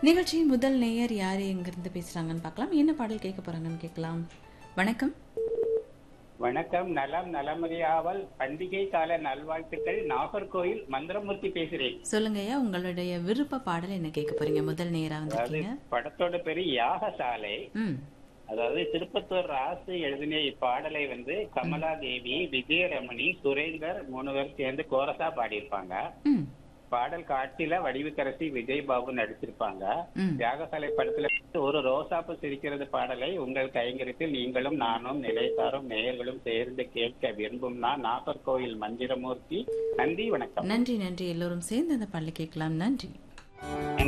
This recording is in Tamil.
நிகழ்ச்சியின் முதல் நேயர் யாரு எங்கிருந்து பேசுறாங்கன்னு பார்க்கலாம் என்ன பாடல் கேட்க போறாங்கன்னு கேட்கலாம் வணக்கம் வணக்கம் நலம் நலமறியாவல் பண்டிகை கால நல்வாழ்த்துக்கள் நாகர்கோயில் மந்திரமூர்த்தி பேசுறேன் சொல்லுங்க ஐயா உங்களுடைய விருப்ப பாடல் என்ன கேட்க போறீங்க முதல் நேயரா அதாவது வந்திருக்கீங்க படத்தோட பேரு யாகசாலை ம் அதாவது திருப்பத்தூர் ராசு எழுதின இப்பாடலை வந்து கமலா தேவி விஜயரமணி சுரேந்தர் மூணு பேர் சேர்ந்து கோரசா பாடியிருப்பாங்க ம் பாடல் காட்சியில வடிவுக்கரசி விஜய் பாபு நடிச்சிருப்பாங்க ம் யாகசாலை படத்துல ஒரு ரோசாப்பு சிரிக்கிறது பாடலை உங்கள் கைங்கரியத்தில் நீங்களும் நானும் நிலைத்தாரும் நேயர்களும் சேர்ந்து கேட்க விரும்பும் நான் நாகர்கோயில் மந்திரமூர்த்தி நன்றி வணக்கம் நன்றி நன்றி எல்லோரும் சேர்ந்து அந்த பாடலை கேட்கலாம் நன்றி